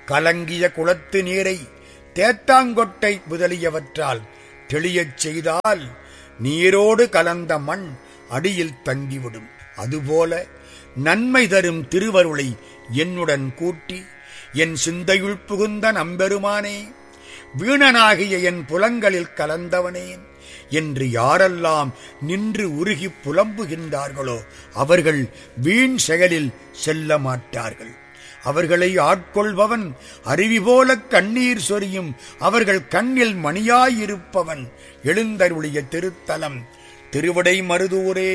கலங்கிய குளத்து நீரை தேத்தாங்கொட்டை முதலியவற்றால் தெளியச் செய்தால் நீரோடு கலந்த மண் அடியில் தங்கிவிடும் அதுபோல நன்மை தரும் திருவருளை என்னுடன் கூட்டி என் சிந்தையுள் புகுந்த நம்பெருமானே வீணனாகிய என் புலங்களில் கலந்தவனே என்று யாரெல்லாம் நின்று உருகி புலம்புகின்றார்களோ அவர்கள் வீண் செயலில் செல்ல மாட்டார்கள் அவர்களை ஆட்கொள்பவன் அருவி போல கண்ணீர் சொரியும் அவர்கள் கண்ணில் மணியாயிருப்பவன் எழுந்தருளிய திருத்தலம் திருவிடை மருதூரே